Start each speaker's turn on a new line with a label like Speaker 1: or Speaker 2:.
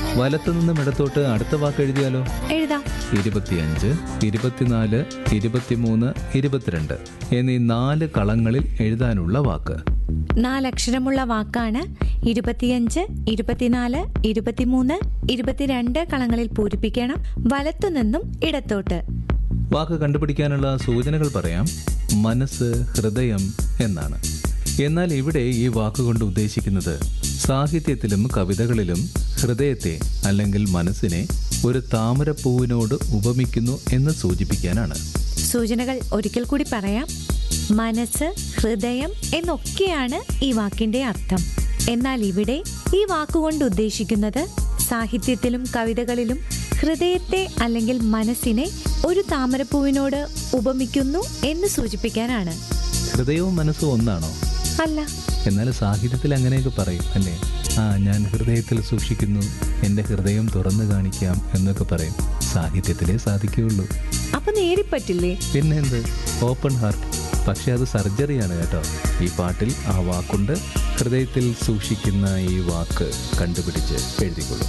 Speaker 1: വലത്തു നിന്നും ഇടത്തോട്ട് അടുത്ത വാക്ക് എഴുതിയാലോ
Speaker 2: എഴുതാം
Speaker 1: ഇരുപത്തിയഞ്ച് ഇരുപത്തിനാല് ഇരുപത്തിമൂന്ന് ഇരുപത്തിരണ്ട് എന്നീ നാല് കളങ്ങളിൽ എഴുതാനുള്ള വാക്ക്
Speaker 2: നാലക്ഷരമുള്ള വാക്കാണ് ഇരുപത്തിയഞ്ച് ഇരുപത്തിനാല് ഇരുപത്തിമൂന്ന് ഇരുപത്തിരണ്ട് കളങ്ങളിൽ പൂരിപ്പിക്കണം വലത്തുനിന്നും ഇടത്തോട്ട്
Speaker 1: വാക്ക് കണ്ടുപിടിക്കാനുള്ള സൂചനകൾ പറയാം മനസ്സ് ഹൃദയം എന്നാണ് എന്നാൽ ഇവിടെ ഈ വാക്കുകൊണ്ട് ഉദ്ദേശിക്കുന്നത് സാഹിത്യത്തിലും കവിതകളിലും ഹൃദയത്തെ അല്ലെങ്കിൽ മനസ്സിനെ ഒരു താമരപ്പൂവിനോട് ഉപമിക്കുന്നു എന്ന് സൂചിപ്പിക്കാനാണ്
Speaker 2: സൂചനകൾ ഒരിക്കൽ കൂടി പറയാം മനസ്സ് ഹൃദയം എന്നൊക്കെയാണ് ഈ വാക്കിന്റെ അർത്ഥം എന്നാൽ ഇവിടെ ഈ വാക്കുകൊണ്ട് ഉദ്ദേശിക്കുന്നത് സാഹിത്യത്തിലും കവിതകളിലും ഹൃദയത്തെ അല്ലെങ്കിൽ മനസ്സിനെ ഒരു താമരപ്പൂവിനോട് ഉപമിക്കുന്നു എന്ന് സൂചിപ്പിക്കാനാണ്
Speaker 1: ഹൃദയവും മനസ്സും ഒന്നാണോ
Speaker 2: അല്ല
Speaker 1: എന്നാൽ സാഹിത്യത്തിൽ അങ്ങനെയൊക്കെ പറയും അല്ലേ ആ ഞാൻ ഹൃദയത്തിൽ സൂക്ഷിക്കുന്നു എൻ്റെ ഹൃദയം തുറന്നു കാണിക്കാം എന്നൊക്കെ പറയും സാഹിത്യത്തിലേ സാധിക്കുകയുള്ളൂ
Speaker 2: അപ്പൊ നേരിപ്പറ്റില്ലേ
Speaker 1: പിന്നെ എന്ത് ഓപ്പൺ ഹാർട്ട് പക്ഷെ അത് സർജറിയാണ് കേട്ടോ ഈ പാട്ടിൽ ആ വാക്കുണ്ട് ഹൃദയത്തിൽ സൂക്ഷിക്കുന്ന ഈ വാക്ക് കണ്ടുപിടിച്ച് എഴുതിക്കൊള്ളൂ